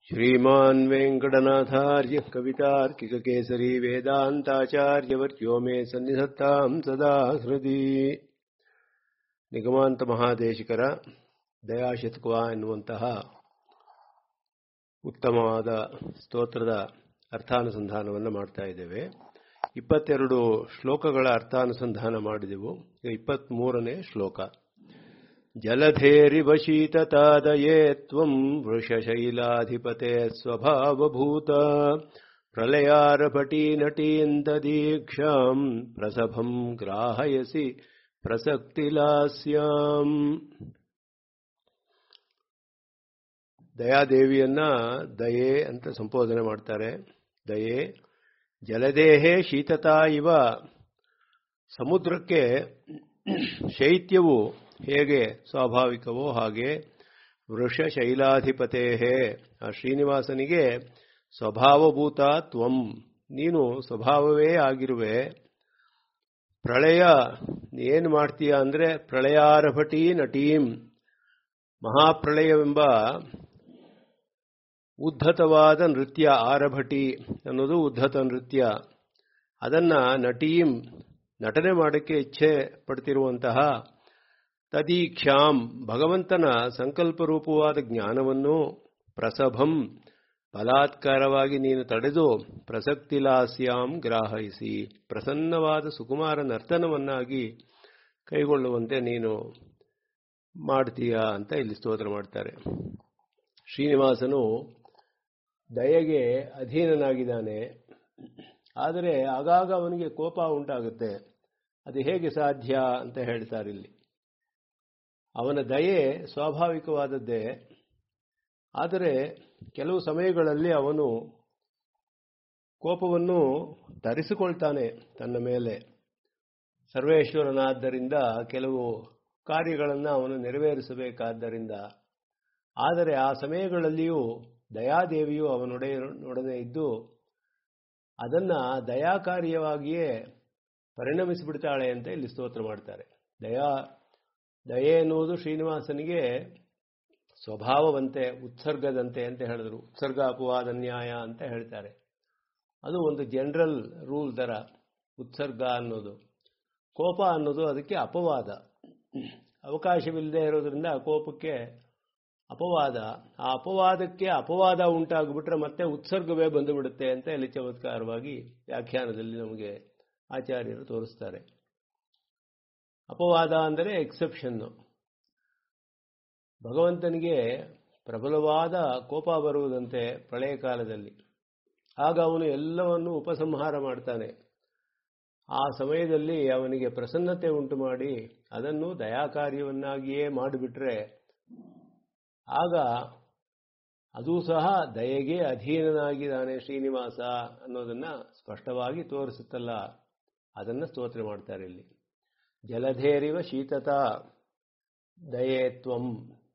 श्रीमान् वेङ्कटनाथार्यः कवितार्किककेसरी वेदान्ताचार्यवर्यो मे सन्निधत्ताम् सदा ಹೃದಿ ನಿಗಮಾಂತ ಮಹಾದೇಶಿಕರ ದಯಾಶತಕವ ಎನ್ನುವಂತಹ ಉತ್ತಮವಾದ ಸ್ತೋತ್ರದ ಅರ್ಥಾನುಸಂಧಾನವನ್ನು ಮಾಡ್ತಾ ಇದ್ದೇವೆ ಇಪ್ಪತ್ತೆರಡು ಶ್ಲೋಕಗಳ ಅರ್ಥಾನುಸಂಧಾನ ಮಾಡಿದೆವು ಈಗ ಇಪ್ಪತ್ಮೂರನೇ ಶ್ಲೋಕ ಜಲಧೇರಿವ ಶೀತತಾದಯೇ ತ್ವಂ ವೃಷಶೈಲಾಧಿಪತೆ ಸ್ವಭಾವಭೂತ ಪ್ರಲಯಾರಪಟಿ ನಟೀಂತ ದೀಕ್ಷಾಂ ಪ್ರಸಭಂ ಗ್ರಾಹಯಸಿ ಪ್ರಸಕ್ತಿಲಾಸ್ಯಾಂ ದಯಾದೇವಿಯನ್ನ ದಯೆ ಅಂತ ಸಂಬೋಧನೆ ಮಾಡ್ತಾರೆ ದಯೆ ಜಲದೇಹೇ ಶೀತತಾ ಇವ ಸಮುದ್ರಕ್ಕೆ ಶೈತ್ಯವು ಹೇಗೆ ಸ್ವಾಭಾವಿಕವೋ ಹಾಗೆ ವೃಷ ಶೈಲಾಧಿಪತೇ ಆ ಶ್ರೀನಿವಾಸನಿಗೆ ಸ್ವಭಾವಭೂತ ತ್ವಂ ನೀನು ಸ್ವಭಾವವೇ ಆಗಿರುವೆ ಪ್ರಳಯ ಏನು ಮಾಡ್ತೀಯ ಅಂದರೆ ಪ್ರಳಯಾರಭಟಿ ನಟೀಂ ಮಹಾಪ್ರಳಯವೆಂಬ ಉದ್ಧತವಾದ ನೃತ್ಯ ಆರಭಟಿ ಅನ್ನೋದು ಉದ್ಧತ ನೃತ್ಯ ಅದನ್ನ ನಟೀಂ ನಟನೆ ಮಾಡೋಕ್ಕೆ ಇಚ್ಛೆ ಪಡ್ತಿರುವಂತಹ ತದೀಕ್ಷಾಂ ಭಗವಂತನ ಸಂಕಲ್ಪರೂಪವಾದ ಜ್ಞಾನವನ್ನು ಪ್ರಸಭಂ ಬಲಾತ್ಕಾರವಾಗಿ ನೀನು ತಡೆದು ಪ್ರಸಕ್ತಿಲಾಸ್ಯಾಂ ಗ್ರಾಹಿಸಿ ಪ್ರಸನ್ನವಾದ ಸುಕುಮಾರ ನರ್ತನವನ್ನಾಗಿ ಕೈಗೊಳ್ಳುವಂತೆ ನೀನು ಮಾಡ್ತೀಯ ಅಂತ ಇಲ್ಲಿ ಸ್ತೋತ್ರ ಮಾಡ್ತಾರೆ ಶ್ರೀನಿವಾಸನು ದಯೆಗೆ ಅಧೀನನಾಗಿದ್ದಾನೆ ಆದರೆ ಆಗಾಗ ಅವನಿಗೆ ಕೋಪ ಉಂಟಾಗುತ್ತೆ ಅದು ಹೇಗೆ ಸಾಧ್ಯ ಅಂತ ಹೇಳ್ತಾರೆ ಇಲ್ಲಿ ಅವನ ದಯೆ ಸ್ವಾಭಾವಿಕವಾದದ್ದೇ ಆದರೆ ಕೆಲವು ಸಮಯಗಳಲ್ಲಿ ಅವನು ಕೋಪವನ್ನು ತರಿಸಿಕೊಳ್ತಾನೆ ತನ್ನ ಮೇಲೆ ಸರ್ವೇಶ್ವರನಾದ್ದರಿಂದ ಕೆಲವು ಕಾರ್ಯಗಳನ್ನು ಅವನು ನೆರವೇರಿಸಬೇಕಾದ್ದರಿಂದ ಆದರೆ ಆ ಸಮಯಗಳಲ್ಲಿಯೂ ದಯಾದೇವಿಯು ಅವನೊಡೆ ನೊಡನೆ ಇದ್ದು ಅದನ್ನ ದಯಾಕಾರ್ಯವಾಗಿಯೇ ಪರಿಣಮಿಸಿಬಿಡ್ತಾಳೆ ಅಂತ ಇಲ್ಲಿ ಸ್ತೋತ್ರ ಮಾಡ್ತಾರೆ ದಯಾ ದಯೆ ಎನ್ನುವುದು ಶ್ರೀನಿವಾಸನಿಗೆ ಸ್ವಭಾವವಂತೆ ಉತ್ಸರ್ಗದಂತೆ ಅಂತ ಹೇಳಿದ್ರು ಉತ್ಸರ್ಗ ಅಪವಾದ ನ್ಯಾಯ ಅಂತ ಹೇಳ್ತಾರೆ ಅದು ಒಂದು ಜನರಲ್ ರೂಲ್ ದರ ಉತ್ಸರ್ಗ ಅನ್ನೋದು ಕೋಪ ಅನ್ನೋದು ಅದಕ್ಕೆ ಅಪವಾದ ಅವಕಾಶವಿಲ್ಲದೆ ಇರೋದ್ರಿಂದ ಕೋಪಕ್ಕೆ ಅಪವಾದ ಆ ಅಪವಾದಕ್ಕೆ ಅಪವಾದ ಉಂಟಾಗ್ಬಿಟ್ರೆ ಮತ್ತೆ ಉತ್ಸರ್ಗವೇ ಬಂದು ಬಿಡುತ್ತೆ ಅಂತ ಇಲ್ಲಿ ಚಮತ್ಕಾರವಾಗಿ ವ್ಯಾಖ್ಯಾನದಲ್ಲಿ ನಮಗೆ ಆಚಾರ್ಯರು ತೋರಿಸ್ತಾರೆ ಅಪವಾದ ಅಂದರೆ ಎಕ್ಸೆಪ್ಷನ್ನು ಭಗವಂತನಿಗೆ ಪ್ರಬಲವಾದ ಕೋಪ ಬರುವುದಂತೆ ಪ್ರಳಯ ಕಾಲದಲ್ಲಿ ಆಗ ಅವನು ಎಲ್ಲವನ್ನು ಉಪಸಂಹಾರ ಮಾಡ್ತಾನೆ ಆ ಸಮಯದಲ್ಲಿ ಅವನಿಗೆ ಪ್ರಸನ್ನತೆ ಉಂಟು ಮಾಡಿ ಅದನ್ನು ದಯಾಕಾರ್ಯವನ್ನಾಗಿಯೇ ಮಾಡಿಬಿಟ್ರೆ ಆಗ ಅದೂ ಸಹ ದಯೆಗೆ ಅಧೀನನಾಗಿದ್ದಾನೆ ಶ್ರೀನಿವಾಸ ಅನ್ನೋದನ್ನ ಸ್ಪಷ್ಟವಾಗಿ ತೋರಿಸುತ್ತಲ್ಲ ಅದನ್ನು ಸ್ತೋತ್ರ ಮಾಡ್ತಾರೆ ಇಲ್ಲಿ ಜಲಧೇರಿವ ಶೀತತ ದಯೇತ್ವಂ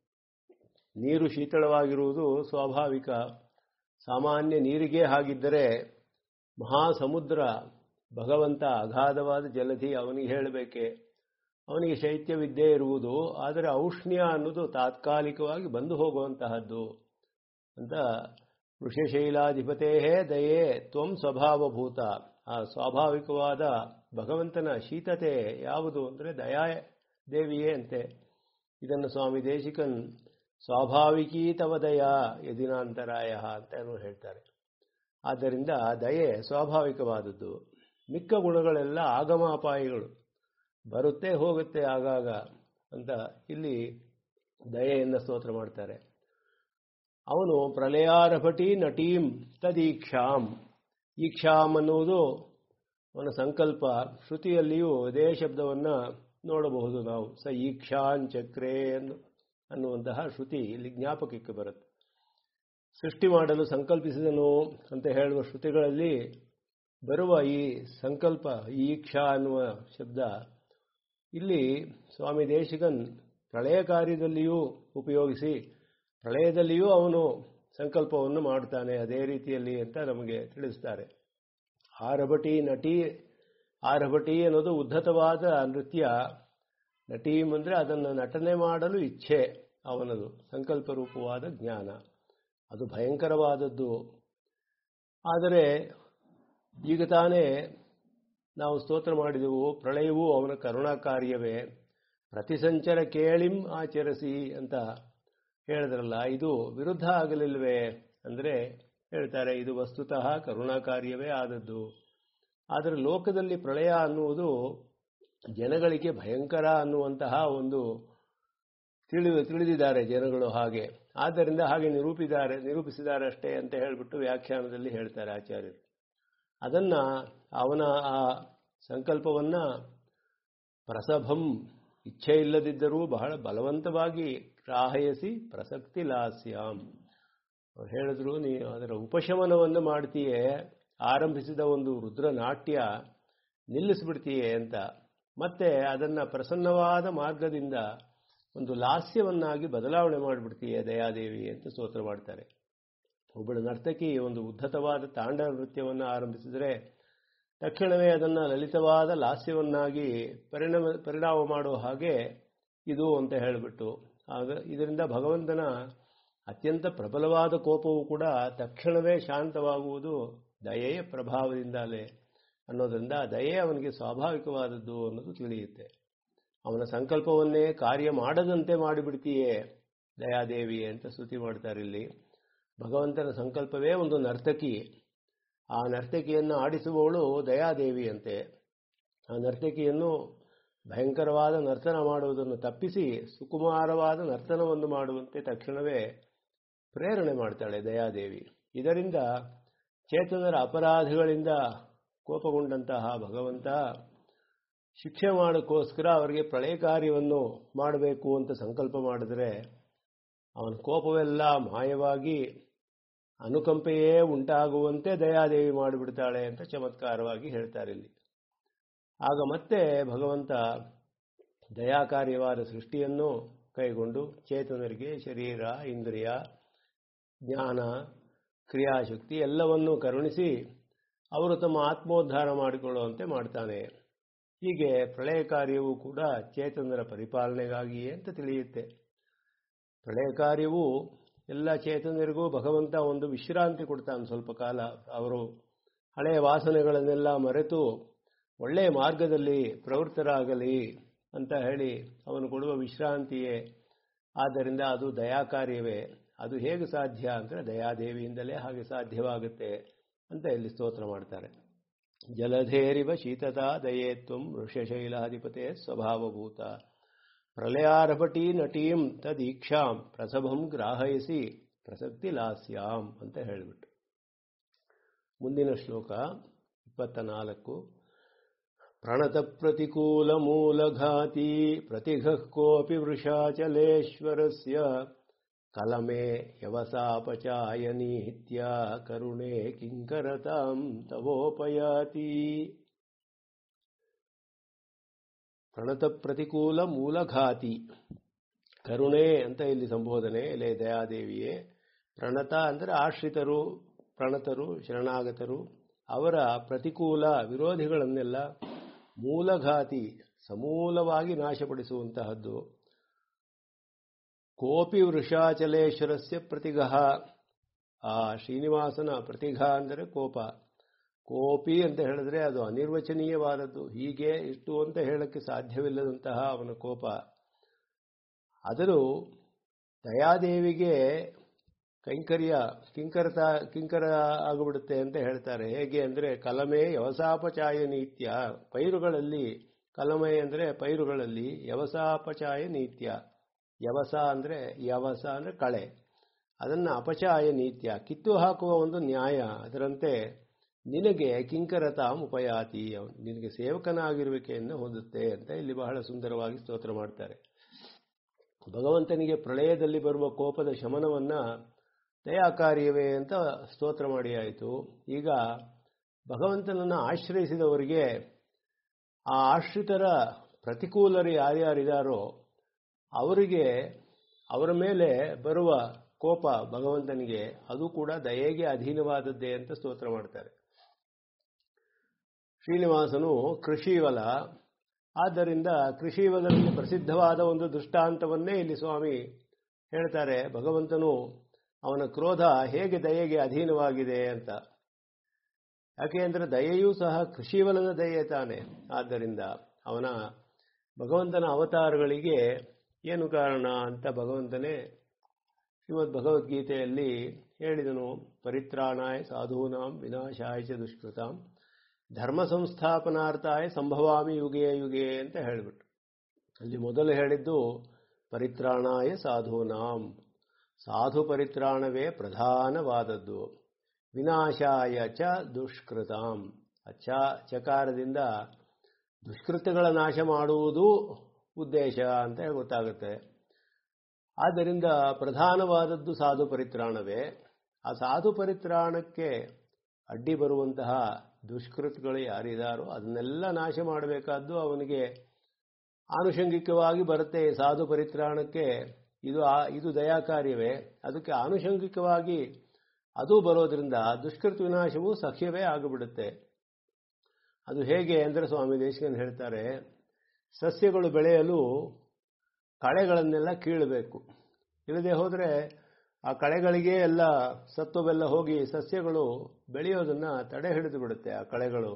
ನೀರು ಶೀತಳವಾಗಿರುವುದು ಸ್ವಾಭಾವಿಕ ಸಾಮಾನ್ಯ ನೀರಿಗೆ ಹಾಗಿದ್ದರೆ ಮಹಾಸಮುದ್ರ ಭಗವಂತ ಅಗಾಧವಾದ ಜಲಧಿ ಅವನಿಗೆ ಹೇಳಬೇಕೆ ಅವನಿಗೆ ಶೈತ್ಯವಿದ್ದೇ ಇರುವುದು ಆದರೆ ಔಷ್ಣ್ಯ ಅನ್ನೋದು ತಾತ್ಕಾಲಿಕವಾಗಿ ಬಂದು ಹೋಗುವಂತಹದ್ದು ಅಂತ ಋಷಶೈಲಾಧಿಪತೇ ದಯೆ ತ್ವಂ ಸ್ವಭಾವಭೂತ ಆ ಸ್ವಾಭಾವಿಕವಾದ ಭಗವಂತನ ಶೀತತೆ ಯಾವುದು ಅಂದರೆ ದಯಾ ದೇವಿಯೇ ಅಂತೆ ಇದನ್ನು ಸ್ವಾಮಿ ದೇಶಿಕನ್ ಸ್ವಾಭಾವಿಕೀ ತವ ದಯಾ ಯದಿನಾಂತರಾಯ ಅಂತ ಹೇಳ್ತಾರೆ ಆದ್ದರಿಂದ ದಯೆ ಸ್ವಾಭಾವಿಕವಾದದ್ದು ಮಿಕ್ಕ ಗುಣಗಳೆಲ್ಲ ಆಗಮಾಪಾಯಿಗಳು ಬರುತ್ತೆ ಹೋಗುತ್ತೆ ಆಗಾಗ ಅಂತ ಇಲ್ಲಿ ದಯೆಯಿಂದ ಸ್ತೋತ್ರ ಮಾಡ್ತಾರೆ ಅವನು ಪ್ರಲಯಾರಭಟಿ ನಟೀಂ ತದೀಕ್ಷಾಂ ಈಕ್ಷಾಂ ಅನ್ನುವುದು ಅವನ ಸಂಕಲ್ಪ ಶ್ರುತಿಯಲ್ಲಿಯೂ ಇದೇ ಶಬ್ದವನ್ನು ನೋಡಬಹುದು ನಾವು ಸ ಈಕ್ಷಾನ್ ಚಕ್ರೇ ಅನ್ನುವಂತಹ ಶ್ರುತಿ ಇಲ್ಲಿ ಜ್ಞಾಪಕಕ್ಕೆ ಬರುತ್ತೆ ಸೃಷ್ಟಿ ಮಾಡಲು ಸಂಕಲ್ಪಿಸಿದನು ಅಂತ ಹೇಳುವ ಶ್ರುತಿಗಳಲ್ಲಿ ಬರುವ ಈ ಸಂಕಲ್ಪ ಈಕ್ಷಾ ಅನ್ನುವ ಶಬ್ದ ಇಲ್ಲಿ ಸ್ವಾಮಿ ದೇಶಿಕನ್ ಪ್ರಳಯ ಕಾರ್ಯದಲ್ಲಿಯೂ ಉಪಯೋಗಿಸಿ ಪ್ರಳಯದಲ್ಲಿಯೂ ಅವನು ಸಂಕಲ್ಪವನ್ನು ಮಾಡುತ್ತಾನೆ ಅದೇ ರೀತಿಯಲ್ಲಿ ಅಂತ ನಮಗೆ ತಿಳಿಸ್ತಾರೆ ಆರಭಟಿ ನಟಿ ಆರಭಟಿ ಅನ್ನೋದು ಉದ್ಧತವಾದ ನೃತ್ಯ ನಟೀಮ್ ಅಂದರೆ ಅದನ್ನು ನಟನೆ ಮಾಡಲು ಇಚ್ಛೆ ಅವನದು ಸಂಕಲ್ಪ ರೂಪವಾದ ಜ್ಞಾನ ಅದು ಭಯಂಕರವಾದದ್ದು ಆದರೆ ಈಗ ತಾನೇ ನಾವು ಸ್ತೋತ್ರ ಮಾಡಿದೆವು ಪ್ರಳಯವೂ ಅವನ ಕರುಣಾ ಕಾರ್ಯವೇ ಪ್ರತಿಸಂಚರ ಕೇಳಿಂ ಆಚರಿಸಿ ಅಂತ ಹೇಳಿದ್ರಲ್ಲ ಇದು ವಿರುದ್ಧ ಆಗಲಿಲ್ವೇ ಅಂದರೆ ಹೇಳ್ತಾರೆ ಇದು ವಸ್ತುತಃ ಕರುಣಾ ಕಾರ್ಯವೇ ಆದದ್ದು ಆದರೆ ಲೋಕದಲ್ಲಿ ಪ್ರಳಯ ಅನ್ನುವುದು ಜನಗಳಿಗೆ ಭಯಂಕರ ಅನ್ನುವಂತಹ ಒಂದು ತಿಳಿದು ತಿಳಿದಿದ್ದಾರೆ ಜನಗಳು ಹಾಗೆ ಆದ್ದರಿಂದ ಹಾಗೆ ನಿರೂಪಿದ್ದಾರೆ ನಿರೂಪಿಸಿದ್ದಾರೆ ಅಷ್ಟೇ ಅಂತ ಹೇಳಿಬಿಟ್ಟು ವ್ಯಾಖ್ಯಾನದಲ್ಲಿ ಹೇಳ್ತಾರೆ ಆಚಾರ್ಯರು ಅದನ್ನ ಅವನ ಆ ಸಂಕಲ್ಪವನ್ನ ಪ್ರಸಭಂ ಇಚ್ಛೆ ಇಲ್ಲದಿದ್ದರೂ ಬಹಳ ಬಲವಂತವಾಗಿ ಗ್ರಾಹಯಸಿ ಪ್ರಸಕ್ತಿ ಲಾಸ್ಯಾಂ ಅವ್ರು ಹೇಳಿದ್ರು ನೀ ಅದರ ಉಪಶಮನವನ್ನು ಮಾಡ್ತೀಯೇ ಆರಂಭಿಸಿದ ಒಂದು ರುದ್ರ ನಾಟ್ಯ ನಿಲ್ಲಿಸ್ಬಿಡ್ತೀಯೇ ಅಂತ ಮತ್ತೆ ಅದನ್ನ ಪ್ರಸನ್ನವಾದ ಮಾರ್ಗದಿಂದ ಒಂದು ಲಾಸ್ಯವನ್ನಾಗಿ ಬದಲಾವಣೆ ಮಾಡಿಬಿಡ್ತೀಯೇ ದಯಾದೇವಿ ಅಂತ ಸ್ತೋತ್ರ ಮಾಡ್ತಾರೆ ಒಬ್ಬಳು ನರ್ತಕಿ ಒಂದು ಉದ್ಧತವಾದ ತಾಂಡವ ನೃತ್ಯವನ್ನು ಆರಂಭಿಸಿದರೆ ತಕ್ಷಣವೇ ಅದನ್ನು ಲಲಿತವಾದ ಲಾಸ್ಯವನ್ನಾಗಿ ಪರಿಣಾಮ ಪರಿಣಾಮ ಮಾಡುವ ಹಾಗೆ ಇದು ಅಂತ ಹೇಳಿಬಿಟ್ಟು ಆಗ ಇದರಿಂದ ಭಗವಂತನ ಅತ್ಯಂತ ಪ್ರಬಲವಾದ ಕೋಪವು ಕೂಡ ತಕ್ಷಣವೇ ಶಾಂತವಾಗುವುದು ದಯೆಯ ಪ್ರಭಾವದಿಂದಲೇ ಅನ್ನೋದರಿಂದ ದಯೆ ಅವನಿಗೆ ಸ್ವಾಭಾವಿಕವಾದದ್ದು ಅನ್ನೋದು ತಿಳಿಯುತ್ತೆ ಅವನ ಸಂಕಲ್ಪವನ್ನೇ ಕಾರ್ಯ ಮಾಡದಂತೆ ಮಾಡಿಬಿಡ್ತೀಯೇ ದಯಾದೇವಿ ಅಂತ ಸ್ತುತಿ ಮಾಡ್ತಾರೆ ಇಲ್ಲಿ ಭಗವಂತನ ಸಂಕಲ್ಪವೇ ಒಂದು ನರ್ತಕಿ ಆ ನರ್ತಕಿಯನ್ನು ಆಡಿಸುವವಳು ದಯಾದೇವಿ ಅಂತೆ ಆ ನರ್ತಕಿಯನ್ನು ಭಯಂಕರವಾದ ನರ್ತನ ಮಾಡುವುದನ್ನು ತಪ್ಪಿಸಿ ಸುಕುಮಾರವಾದ ನರ್ತನವನ್ನು ಮಾಡುವಂತೆ ತಕ್ಷಣವೇ ಪ್ರೇರಣೆ ಮಾಡ್ತಾಳೆ ದಯಾದೇವಿ ಇದರಿಂದ ಚೇತನರ ಅಪರಾಧಗಳಿಂದ ಕೋಪಗೊಂಡಂತಹ ಭಗವಂತ ಶಿಕ್ಷೆ ಮಾಡೋಕ್ಕೋಸ್ಕರ ಅವರಿಗೆ ಪ್ರಳಯ ಕಾರ್ಯವನ್ನು ಮಾಡಬೇಕು ಅಂತ ಸಂಕಲ್ಪ ಮಾಡಿದರೆ ಅವನ ಕೋಪವೆಲ್ಲ ಮಾಯವಾಗಿ ಅನುಕಂಪೆಯೇ ಉಂಟಾಗುವಂತೆ ದಯಾದೇವಿ ಮಾಡಿಬಿಡ್ತಾಳೆ ಅಂತ ಚಮತ್ಕಾರವಾಗಿ ಹೇಳ್ತಾರೆ ಇಲ್ಲಿ ಆಗ ಮತ್ತೆ ಭಗವಂತ ದಯಾಕಾರ್ಯವಾದ ಸೃಷ್ಟಿಯನ್ನು ಕೈಗೊಂಡು ಚೇತನರಿಗೆ ಶರೀರ ಇಂದ್ರಿಯ ಜ್ಞಾನ ಕ್ರಿಯಾಶಕ್ತಿ ಎಲ್ಲವನ್ನೂ ಕರುಣಿಸಿ ಅವರು ತಮ್ಮ ಆತ್ಮೋದ್ಧಾರ ಮಾಡಿಕೊಳ್ಳುವಂತೆ ಮಾಡ್ತಾನೆ ಹೀಗೆ ಪ್ರಳಯ ಕಾರ್ಯವೂ ಕೂಡ ಚೇತನರ ಪರಿಪಾಲನೆಗಾಗಿಯೇ ಅಂತ ತಿಳಿಯುತ್ತೆ ಪ್ರಳಯ ಕಾರ್ಯವು ಎಲ್ಲ ಚೇತನರಿಗೂ ಭಗವಂತ ಒಂದು ವಿಶ್ರಾಂತಿ ಕೊಡ್ತಾನೆ ಸ್ವಲ್ಪ ಕಾಲ ಅವರು ಹಳೆಯ ವಾಸನೆಗಳನ್ನೆಲ್ಲ ಮರೆತು ಒಳ್ಳೆಯ ಮಾರ್ಗದಲ್ಲಿ ಪ್ರವೃತ್ತರಾಗಲಿ ಅಂತ ಹೇಳಿ ಅವನು ಕೊಡುವ ವಿಶ್ರಾಂತಿಯೇ ಆದ್ದರಿಂದ ಅದು ದಯಾಕಾರ್ಯವೇ ಅದು ಹೇಗೆ ಸಾಧ್ಯ ಅಂದರೆ ದಯಾದೇವಿಯಿಂದಲೇ ಹಾಗೆ ಸಾಧ್ಯವಾಗುತ್ತೆ ಅಂತ ಇಲ್ಲಿ ಸ್ತೋತ್ರ ಮಾಡ್ತಾರೆ ಜಲಧೇರಿವ ಶೀತತಾ ದಯೇತ್ವಂ ವೃಷಶೈಲಾಧಿಪತೆ ಸ್ವಭಾವಭೂತ ಪ್ರಲಯಾರಭಟೀ ನಟೀಂ ತದೀಕ್ಷಾಂ ಪ್ರಸಭಂ ಗ್ರಾಹಯಿಸಿ ಪ್ರಸಕ್ತಿ ಲಾಸ್ಯಾಂ ಅಂತ ಹೇಳಿಬಿಟ್ಟು ಮುಂದಿನ ಶ್ಲೋಕ ಇಪ್ಪತ್ತ ನಾಲ್ಕು ಪ್ರಣತ ಪ್ರತಿಕೂಲ ಮೂಲಘಾತಿ ಪ್ರತಿಘಃ ಕೋಪಿ ವೃಷಾಚಲೇಶ್ವರಸ್ಯ ಕಲಮೆ ಯವಸಾಪಚಾಯನೀತ್ಯ ಕರುಣೆ ಕಿಂಕರತಾಂ ತವೋಪಯಾತಿ ಪ್ರಣತ ಪ್ರತಿಕೂಲ ಮೂಲಘಾತಿ ಕರುಣೆ ಅಂತ ಇಲ್ಲಿ ಸಂಬೋಧನೆ ಎಲೆ ದಯಾದೇವಿಯೇ ಪ್ರಣತ ಅಂದರೆ ಆಶ್ರಿತರು ಪ್ರಣತರು ಶರಣಾಗತರು ಅವರ ಪ್ರತಿಕೂಲ ವಿರೋಧಿಗಳನ್ನೆಲ್ಲ ಮೂಲಘಾತಿ ಸಮೂಲವಾಗಿ ನಾಶಪಡಿಸುವಂತಹದ್ದು ಕೋಪಿ ವೃಷಾಚಲೇಶ್ವರಸ್ಯ ಪ್ರತಿಘ ಆ ಶ್ರೀನಿವಾಸನ ಪ್ರತಿಘ ಅಂದರೆ ಕೋಪ ಕೋಪಿ ಅಂತ ಹೇಳಿದ್ರೆ ಅದು ಅನಿರ್ವಚನೀಯವಾದದ್ದು ಹೀಗೆ ಇಷ್ಟು ಅಂತ ಹೇಳಕ್ಕೆ ಸಾಧ್ಯವಿಲ್ಲದಂತಹ ಅವನ ಕೋಪ ಆದರೂ ದಯಾದೇವಿಗೆ ಕೈಂಕರ್ಯ ಕಿಂಕರತ ಕಿಂಕರ ಆಗಿಬಿಡುತ್ತೆ ಅಂತ ಹೇಳ್ತಾರೆ ಹೇಗೆ ಅಂದರೆ ಕಲಮೆ ಯವಸಾಪಚಾಯ ನೀತ್ಯ ಪೈರುಗಳಲ್ಲಿ ಕಲಮೆ ಅಂದರೆ ಪೈರುಗಳಲ್ಲಿ ಯವಸಾಪಚಾಯ ನೀತ್ಯ ಯವಸ ಅಂದರೆ ಯವಸ ಅಂದರೆ ಕಳೆ ಅದನ್ನು ಅಪಚಾಯ ನೀತ್ಯ ಕಿತ್ತು ಹಾಕುವ ಒಂದು ನ್ಯಾಯ ಅದರಂತೆ ನಿನಗೆ ಕಿಂಕರತಾಂ ಉಪಯಾತಿ ನಿನಗೆ ಸೇವಕನಾಗಿರುವಿಕೆಯನ್ನು ಹೊಂದುತ್ತೆ ಅಂತ ಇಲ್ಲಿ ಬಹಳ ಸುಂದರವಾಗಿ ಸ್ತೋತ್ರ ಮಾಡ್ತಾರೆ ಭಗವಂತನಿಗೆ ಪ್ರಳಯದಲ್ಲಿ ಬರುವ ಕೋಪದ ಶಮನವನ್ನ ದಯಾಕಾರ್ಯವೇ ಅಂತ ಸ್ತೋತ್ರ ಮಾಡಿ ಆಯಿತು ಈಗ ಭಗವಂತನನ್ನು ಆಶ್ರಯಿಸಿದವರಿಗೆ ಆ ಆಶ್ರಿತರ ಪ್ರತಿಕೂಲರು ಯಾರ್ಯಾರಿದಾರೋ ಅವರಿಗೆ ಅವರ ಮೇಲೆ ಬರುವ ಕೋಪ ಭಗವಂತನಿಗೆ ಅದು ಕೂಡ ದಯೆಗೆ ಅಧೀನವಾದದ್ದೇ ಅಂತ ಸ್ತೋತ್ರ ಮಾಡ್ತಾರೆ ಶ್ರೀನಿವಾಸನು ಕೃಷಿವಲ ಆದ್ದರಿಂದ ಕೃಷಿವಲದಲ್ಲಿ ಪ್ರಸಿದ್ಧವಾದ ಒಂದು ದೃಷ್ಟಾಂತವನ್ನೇ ಇಲ್ಲಿ ಸ್ವಾಮಿ ಹೇಳ್ತಾರೆ ಭಗವಂತನು ಅವನ ಕ್ರೋಧ ಹೇಗೆ ದಯೆಗೆ ಅಧೀನವಾಗಿದೆ ಅಂತ ಯಾಕೆ ಅಂದರೆ ದಯೆಯೂ ಸಹ ಕೃಷಿವಲನ ದಯೆ ತಾನೆ ಆದ್ದರಿಂದ ಅವನ ಭಗವಂತನ ಅವತಾರಗಳಿಗೆ ಏನು ಕಾರಣ ಅಂತ ಭಗವಂತನೇ ಶ್ರೀಮದ್ ಭಗವದ್ಗೀತೆಯಲ್ಲಿ ಹೇಳಿದನು ಪರಿತ್ರಾಣಾಯ ಸಾಧೂನಾಂ ವಿನಾಶಾಯ ಚ ದುಷ್ಕೃತಾಂ ಧರ್ಮ ಸಂಸ್ಥಾಪನಾರ್ಥಾಯ ಸಂಭವಾಮಿ ಯುಗೆ ಯುಗೆ ಅಂತ ಹೇಳಿಬಿಟ್ಟು ಅಲ್ಲಿ ಮೊದಲು ಹೇಳಿದ್ದು ಪರಿತ್ರಾಣಾಯ ಸಾಧೂನಾಂ ಸಾಧು ಪರಿತ್ರಾಣವೇ ಪ್ರಧಾನವಾದದ್ದು ವಿನಾಶಾಯ ಚ ದುಷ್ಕೃತಾಂ ಅಚ್ಚ ಚಕಾರದಿಂದ ದುಷ್ಕೃತ್ಯಗಳ ನಾಶ ಮಾಡುವುದು ಉದ್ದೇಶ ಅಂತ ಗೊತ್ತಾಗುತ್ತೆ ಆದ್ದರಿಂದ ಪ್ರಧಾನವಾದದ್ದು ಸಾಧು ಪರಿತ್ರಾಣವೇ ಆ ಸಾಧು ಪರಿತ್ರಾಣಕ್ಕೆ ಅಡ್ಡಿ ಬರುವಂತಹ ದುಷ್ಕೃತ್ಗಳು ಯಾರಿದಾರೋ ಅದನ್ನೆಲ್ಲ ನಾಶ ಮಾಡಬೇಕಾದ್ದು ಅವನಿಗೆ ಆನುಷಂಗಿಕವಾಗಿ ಬರುತ್ತೆ ಸಾಧು ಪರಿತ್ರಾಣಕ್ಕೆ ಇದು ಇದು ದಯಾ ಕಾರ್ಯವೇ ಅದಕ್ಕೆ ಆನುಷಂಗಿಕವಾಗಿ ಅದು ಬರೋದ್ರಿಂದ ದುಷ್ಕೃತ ವಿನಾಶವು ಸಖ್ಯವೇ ಆಗಿಬಿಡುತ್ತೆ ಅದು ಹೇಗೆ ಅಂದರೆ ಸ್ವಾಮಿ ದೇಶಕನ್ ಹೇಳ್ತಾರೆ ಸಸ್ಯಗಳು ಬೆಳೆಯಲು ಕಳೆಗಳನ್ನೆಲ್ಲ ಕೀಳಬೇಕು ಇಲ್ಲದೆ ಹೋದರೆ ಆ ಕಳೆಗಳಿಗೆ ಎಲ್ಲ ಸತ್ವವೆಲ್ಲ ಹೋಗಿ ಸಸ್ಯಗಳು ಬೆಳೆಯೋದನ್ನು ತಡೆ ಹಿಡಿದು ಬಿಡುತ್ತೆ ಆ ಕಳೆಗಳು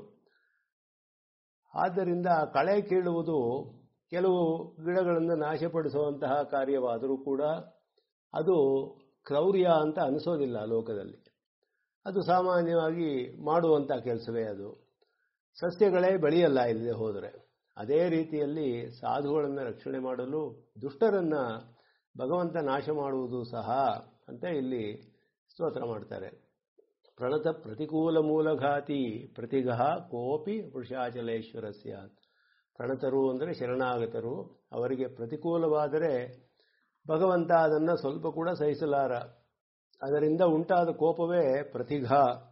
ಆದ್ದರಿಂದ ಕಳೆ ಕೀಳುವುದು ಕೆಲವು ಗಿಡಗಳನ್ನು ನಾಶಪಡಿಸುವಂತಹ ಕಾರ್ಯವಾದರೂ ಕೂಡ ಅದು ಕ್ರೌರ್ಯ ಅಂತ ಅನಿಸೋದಿಲ್ಲ ಲೋಕದಲ್ಲಿ ಅದು ಸಾಮಾನ್ಯವಾಗಿ ಮಾಡುವಂಥ ಕೆಲಸವೇ ಅದು ಸಸ್ಯಗಳೇ ಬೆಳೆಯಲ್ಲ ಇಲ್ಲದೆ ಹೋದರೆ ಅದೇ ರೀತಿಯಲ್ಲಿ ಸಾಧುಗಳನ್ನು ರಕ್ಷಣೆ ಮಾಡಲು ದುಷ್ಟರನ್ನು ಭಗವಂತ ನಾಶ ಮಾಡುವುದು ಸಹ ಅಂತ ಇಲ್ಲಿ ಸ್ತೋತ್ರ ಮಾಡ್ತಾರೆ ಪ್ರಣತ ಪ್ರತಿಕೂಲ ಮೂಲಘಾತಿ ಪ್ರತಿಗಹ ಕೋಪಿ ವೃಷಾಚಲೇಶ್ವರಸ್ಯ ಪ್ರಣತರು ಅಂದರೆ ಶರಣಾಗತರು ಅವರಿಗೆ ಪ್ರತಿಕೂಲವಾದರೆ ಭಗವಂತ ಅದನ್ನು ಸ್ವಲ್ಪ ಕೂಡ ಸಹಿಸಲಾರ ಅದರಿಂದ ಉಂಟಾದ ಕೋಪವೇ ಪ್ರತಿಘ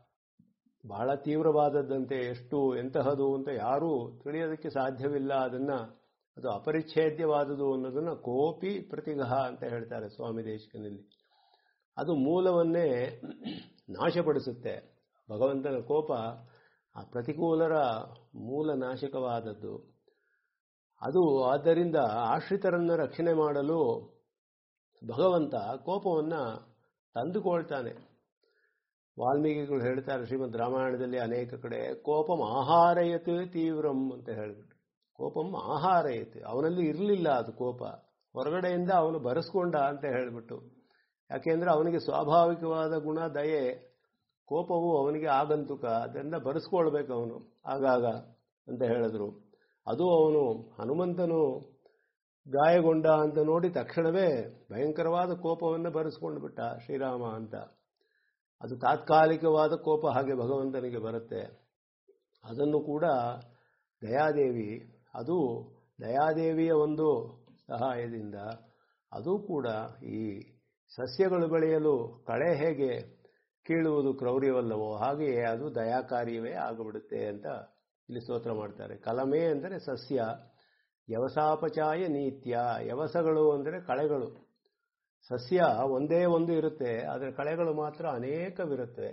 ಬಹಳ ತೀವ್ರವಾದದ್ದಂತೆ ಎಷ್ಟು ಎಂತಹದು ಅಂತ ಯಾರೂ ತಿಳಿಯೋದಕ್ಕೆ ಸಾಧ್ಯವಿಲ್ಲ ಅದನ್ನು ಅದು ಅಪರಿಚ್ಛೇದ್ಯವಾದುದು ಅನ್ನೋದನ್ನು ಕೋಪಿ ಪ್ರತಿಘ ಅಂತ ಹೇಳ್ತಾರೆ ಸ್ವಾಮಿ ದೇಶಕನಲ್ಲಿ ಅದು ಮೂಲವನ್ನೇ ನಾಶಪಡಿಸುತ್ತೆ ಭಗವಂತನ ಕೋಪ ಆ ಪ್ರತಿಕೂಲರ ಮೂಲ ನಾಶಕವಾದದ್ದು ಅದು ಆದ್ದರಿಂದ ಆಶ್ರಿತರನ್ನು ರಕ್ಷಣೆ ಮಾಡಲು ಭಗವಂತ ಕೋಪವನ್ನು ತಂದುಕೊಳ್ತಾನೆ ವಾಲ್ಮೀಕಿಗಳು ಹೇಳ್ತಾರೆ ಶ್ರೀಮದ್ ರಾಮಾಯಣದಲ್ಲಿ ಅನೇಕ ಕಡೆ ಕೋಪಂ ಆಹಾರಯತ್ ತೀವ್ರಂ ಅಂತ ಹೇಳಿಬಿಟ್ಟು ಕೋಪಂ ಆಹಾರಯತ್ ಅವನಲ್ಲಿ ಇರಲಿಲ್ಲ ಅದು ಕೋಪ ಹೊರಗಡೆಯಿಂದ ಅವನು ಬರೆಸ್ಕೊಂಡ ಅಂತ ಹೇಳಿಬಿಟ್ಟು ಯಾಕೆಂದ್ರೆ ಅವನಿಗೆ ಸ್ವಾಭಾವಿಕವಾದ ಗುಣ ದಯೆ ಕೋಪವು ಅವನಿಗೆ ಆಗಂತುಕ ಅದರಿಂದ ಬರೆಸ್ಕೊಳ್ಬೇಕು ಅವನು ಆಗಾಗ ಅಂತ ಹೇಳಿದ್ರು ಅದು ಅವನು ಹನುಮಂತನು ಗಾಯಗೊಂಡ ಅಂತ ನೋಡಿ ತಕ್ಷಣವೇ ಭಯಂಕರವಾದ ಕೋಪವನ್ನು ಬರೆಸ್ಕೊಂಡು ಬಿಟ್ಟ ಶ್ರೀರಾಮ ಅಂತ ಅದು ತಾತ್ಕಾಲಿಕವಾದ ಕೋಪ ಹಾಗೆ ಭಗವಂತನಿಗೆ ಬರುತ್ತೆ ಅದನ್ನು ಕೂಡ ದಯಾದೇವಿ ಅದು ದಯಾದೇವಿಯ ಒಂದು ಸಹಾಯದಿಂದ ಅದು ಕೂಡ ಈ ಸಸ್ಯಗಳು ಬೆಳೆಯಲು ಕಳೆ ಹೇಗೆ ಕೀಳುವುದು ಕ್ರೌರ್ಯವಲ್ಲವೋ ಹಾಗೆಯೇ ಅದು ದಯಾಕಾರ್ಯವೇ ಆಗಿಬಿಡುತ್ತೆ ಅಂತ ಇಲ್ಲಿ ಸ್ತೋತ್ರ ಮಾಡ್ತಾರೆ ಕಲಮೆ ಅಂದರೆ ಸಸ್ಯ ಯವಸಾಪಚಾಯ ನೀತ್ಯ ಯವಸಗಳು ಅಂದರೆ ಕಳೆಗಳು ಸಸ್ಯ ಒಂದೇ ಒಂದು ಇರುತ್ತೆ ಆದರೆ ಕಳೆಗಳು ಮಾತ್ರ ಅನೇಕವಿರುತ್ತವೆ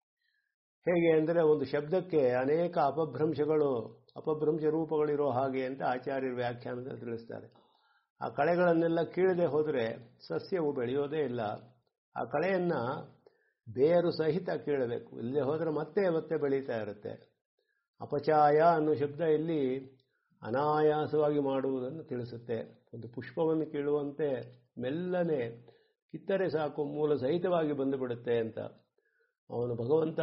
ಹೇಗೆ ಅಂದರೆ ಒಂದು ಶಬ್ದಕ್ಕೆ ಅನೇಕ ಅಪಭ್ರಂಶಗಳು ಅಪಭ್ರಂಶ ರೂಪಗಳಿರೋ ಹಾಗೆ ಅಂತ ಆಚಾರ್ಯರು ವ್ಯಾಖ್ಯಾನದಲ್ಲಿ ತಿಳಿಸ್ತಾರೆ ಆ ಕಳೆಗಳನ್ನೆಲ್ಲ ಕೀಳದೆ ಹೋದರೆ ಸಸ್ಯವು ಬೆಳೆಯೋದೇ ಇಲ್ಲ ಆ ಕಳೆಯನ್ನು ಬೇರು ಸಹಿತ ಕೀಳಬೇಕು ಇಲ್ಲದೆ ಹೋದರೆ ಮತ್ತೆ ಮತ್ತೆ ಬೆಳೀತಾ ಇರುತ್ತೆ ಅಪಚಾಯ ಅನ್ನೋ ಶಬ್ದ ಇಲ್ಲಿ ಅನಾಯಾಸವಾಗಿ ಮಾಡುವುದನ್ನು ತಿಳಿಸುತ್ತೆ ಒಂದು ಪುಷ್ಪವನ್ನು ಕೀಳುವಂತೆ ಮೆಲ್ಲನೆ ಕಿತ್ತರೆ ಸಾಕು ಮೂಲ ಸಹಿತವಾಗಿ ಬಂದುಬಿಡುತ್ತೆ ಅಂತ ಅವನು ಭಗವಂತ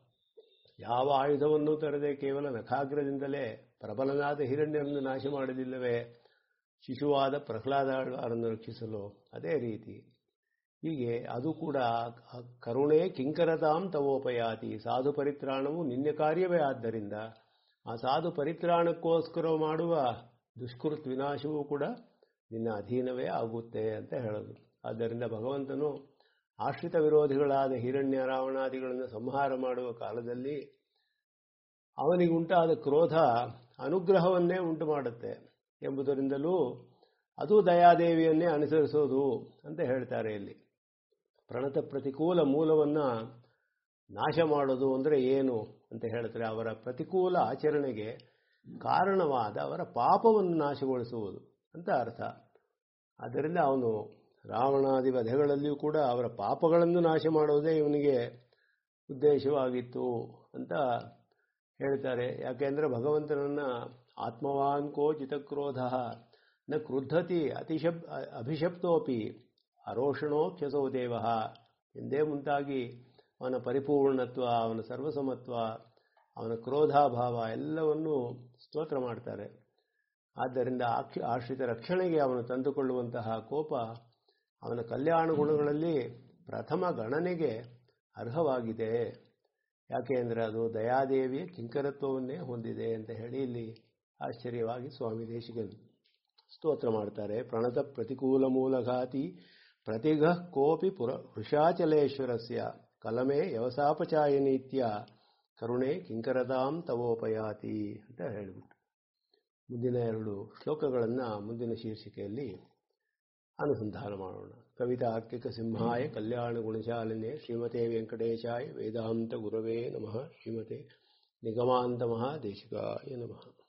ಯಾವ ಆಯುಧವನ್ನು ತರದೆ ಕೇವಲ ನಖಾಗ್ರದಿಂದಲೇ ಪ್ರಬಲನಾದ ಹಿರಣ್ಯರನ್ನು ನಾಶ ಮಾಡಿದಿಲ್ಲವೇ ಶಿಶುವಾದ ಪ್ರಹ್ಲಾದರನ್ನು ರಕ್ಷಿಸಲು ಅದೇ ರೀತಿ ಹೀಗೆ ಅದು ಕೂಡ ಕರುಣೆ ಕಿಂಕರತಾಂ ತವೋಪಯಾತಿ ಸಾಧು ಪರಿತ್ರಾಣವು ನಿನ್ನೆ ಕಾರ್ಯವೇ ಆದ್ದರಿಂದ ಆ ಸಾಧು ಪರಿತ್ರಾಣಕ್ಕೋಸ್ಕರ ಮಾಡುವ ದುಷ್ಕೃತ್ ವಿನಾಶವೂ ಕೂಡ ನಿನ್ನ ಅಧೀನವೇ ಆಗುತ್ತೆ ಅಂತ ಹೇಳೋದು ಆದ್ದರಿಂದ ಭಗವಂತನು ಆಶ್ರಿತ ವಿರೋಧಿಗಳಾದ ಹಿರಣ್ಯ ರಾವಣಾದಿಗಳನ್ನು ಸಂಹಾರ ಮಾಡುವ ಕಾಲದಲ್ಲಿ ಅವನಿಗುಂಟಾದ ಕ್ರೋಧ ಅನುಗ್ರಹವನ್ನೇ ಉಂಟು ಮಾಡುತ್ತೆ ಎಂಬುದರಿಂದಲೂ ಅದು ದಯಾದೇವಿಯನ್ನೇ ಅನುಸರಿಸೋದು ಅಂತ ಹೇಳ್ತಾರೆ ಇಲ್ಲಿ ಪ್ರಣತ ಪ್ರತಿಕೂಲ ಮೂಲವನ್ನು ನಾಶ ಮಾಡೋದು ಅಂದರೆ ಏನು ಅಂತ ಹೇಳ್ತಾರೆ ಅವರ ಪ್ರತಿಕೂಲ ಆಚರಣೆಗೆ ಕಾರಣವಾದ ಅವರ ಪಾಪವನ್ನು ನಾಶಗೊಳಿಸುವುದು ಅಂತ ಅರ್ಥ ಆದ್ದರಿಂದ ಅವನು ರಾವಣಾದಿ ವಧೆಗಳಲ್ಲಿಯೂ ಕೂಡ ಅವರ ಪಾಪಗಳನ್ನು ನಾಶ ಮಾಡುವುದೇ ಇವನಿಗೆ ಉದ್ದೇಶವಾಗಿತ್ತು ಅಂತ ಹೇಳ್ತಾರೆ ಯಾಕೆಂದ್ರೆ ಭಗವಂತನನ್ನ ಆತ್ಮವಾನ್ ಕೋ ಜಿತಕ್ರೋಧ ನ ಕ್ರುದ್ಧತಿ ಅತಿಶಬ್ ಅಭಿಶಪ್ತೋಪಿ ಅರೋಷಣೋಖ್ಯಸೋ ದೇವ ಎಂದೇ ಮುಂತಾಗಿ ಅವನ ಪರಿಪೂರ್ಣತ್ವ ಅವನ ಸರ್ವಸಮತ್ವ ಅವನ ಕ್ರೋಧಾಭಾವ ಎಲ್ಲವನ್ನೂ ಸ್ತೋತ್ರ ಮಾಡ್ತಾರೆ ಆದ್ದರಿಂದ ಆಕ್ಷ ಆಶ್ರಿತ ರಕ್ಷಣೆಗೆ ಅವನು ತಂದುಕೊಳ್ಳುವಂತಹ ಕೋಪ ಅವನ ಕಲ್ಯಾಣ ಗುಣಗಳಲ್ಲಿ ಪ್ರಥಮ ಗಣನೆಗೆ ಅರ್ಹವಾಗಿದೆ ಯಾಕೆ ಅಂದರೆ ಅದು ದಯಾದೇವಿಯ ಕಿಂಕರತ್ವವನ್ನೇ ಹೊಂದಿದೆ ಅಂತ ಹೇಳಿ ಇಲ್ಲಿ ಆಶ್ಚರ್ಯವಾಗಿ ಸ್ವಾಮಿ ದೇಶಿಕನ್ ಸ್ತೋತ್ರ ಮಾಡ್ತಾರೆ ಪ್ರಣತ ಪ್ರತಿಕೂಲ ಮೂಲಘಾತಿ ಪ್ರತಿಘ ಕೋಪಿ ಪುರ ವೃಷಾಚಲೇಶ್ವರಸ್ಯ ಕಲಮೆ ಯವಸಾಪಚಾಯನೀತ್ಯ ಕರುಣೆ ಕಿಂಕರತಾಂ ತವೋಪಯಾತಿ ಅಂತ ಹೇಳಿಬಿಟ್ಟು ಮುಂದಿನ ಎರಡು ಶ್ಲೋಕಗಳನ್ನು ಮುಂದಿನ ಶೀರ್ಷಿಕೆಯಲ್ಲಿ ಅನುಸಂಧಾನ ಮಾಡೋಣ ಕವಿತಾ ಆರ್ಕಿಕ ಸಿಂಹಾಯ ಕಲ್ಯಾಣ ಗುಣಶಾಲಿನೇ ಶ್ರೀಮತೆ ವೆಂಕಟೇಶಾಯ ವೇದಾಂತ ಗುರವೇ ನಮಃ ಶ್ರೀಮತೆ ನಿಗಮಾಂತ ಮಹಾದೇಶಿಕಾಯ ನಮಃ